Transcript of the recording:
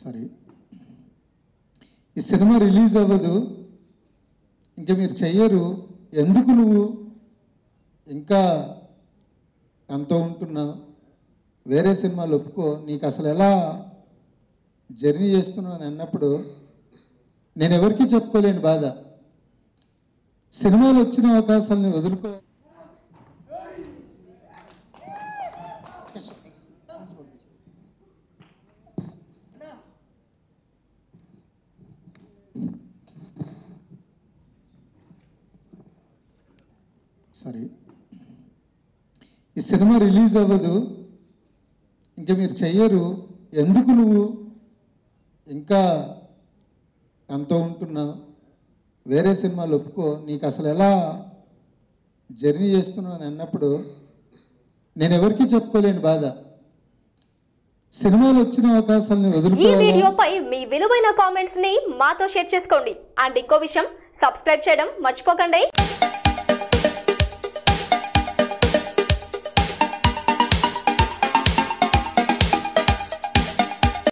sorry ఈ cinema release అవ్వదు ఇంకా మీరు చెయ్యరు ఎందుకు నువ్వు ఇంకా ఎంతో ఉంటున్నావు వేరే సినిమాలు ఒప్పుకో నీకు అసలు ఎలా జర్నీ చేస్తున్నావు అని అన్నప్పుడు నేను ఎవరికీ చెప్పుకోలేని బాధ సినిమాలు వచ్చిన అవకాశాలని వదులుకో సారీ ఈ సినిమా రిలీజ్ అవ్వదు ఇంకా మీరు చెయ్యరు ఎందుకు నువ్వు ఇంకా ఎంతో ఉంటున్నావు వేరే సినిమాలు ఒప్పుకో నీకు అసలు ఎలా జర్నీ చేస్తున్నావు అని అన్నప్పుడు నేను ఎవరికీ చెప్పుకోలేని బాధ సినిమాలు వచ్చిన అవకాశాలని ఈ వదులుకోవాలా వీడియోపై మీ విలువైన కామెంట్స్ ని మాతో షేర్ చేసుకోండి అండ్ ఇంకో విషయం సబ్స్క్రైబ్ చేయడం మర్చిపోకండి